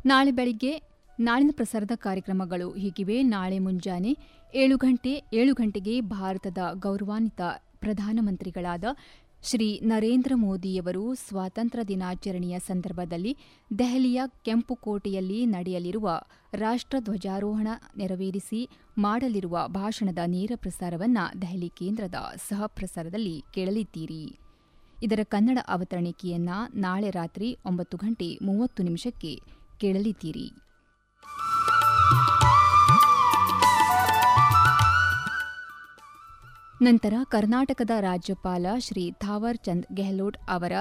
ನಾಳೆ ಬೆಳಿಗ್ಗೆ ನಾಳಿನ ಪ್ರಸಾರದ ಕಾರ್ಯಕ್ರಮಗಳು ಹೀಗಿವೆ ನಾಳೆ ಮುಂಜಾನೆ ಏಳು ಗಂಟೆ ಏಳು ಗಂಟೆಗೆ ಭಾರತದ ಗೌರವಾನ್ವಿತ ಪ್ರಧಾನಮಂತ್ರಿಗಳಾದ ಶ್ರೀ ನರೇಂದ್ರ ಮೋದಿಯವರು ಸ್ವಾತಂತ್ರ್ಯ ದಿನಾಚರಣೆಯ ಸಂದರ್ಭದಲ್ಲಿ ದೆಹಲಿಯ ಕೆಂಪುಕೋಟೆಯಲ್ಲಿ ನಡೆಯಲಿರುವ ರಾಷ್ಟ್ರಧ್ವಜಾರೋಹಣ ನೆರವೇರಿಸಿ ಮಾಡಲಿರುವ ಭಾಷಣದ ನೇರ ಪ್ರಸಾರವನ್ನು ದೆಹಲಿ ಕೇಂದ್ರದ ಸಹ ಪ್ರಸಾರದಲ್ಲಿ ಕೇಳಲಿದ್ದೀರಿ ಇದರ ಕನ್ನಡ ಅವತರಣಿಕೆಯನ್ನ ನಾಳೆ ರಾತ್ರಿ ಒಂಬತ್ತು ಗಂಟೆ ಮೂವತ್ತು ನಿಮಿಷಕ್ಕೆ ಕೇಳಲಿದ್ದೀರಿ ನಂತರ ಕರ್ನಾಟಕದ ರಾಜ್ಯಪಾಲ ಶ್ರೀ ಥಾವರ್ ಚಂದ್ ಗೆಹ್ಲೋಟ್ ಅವರ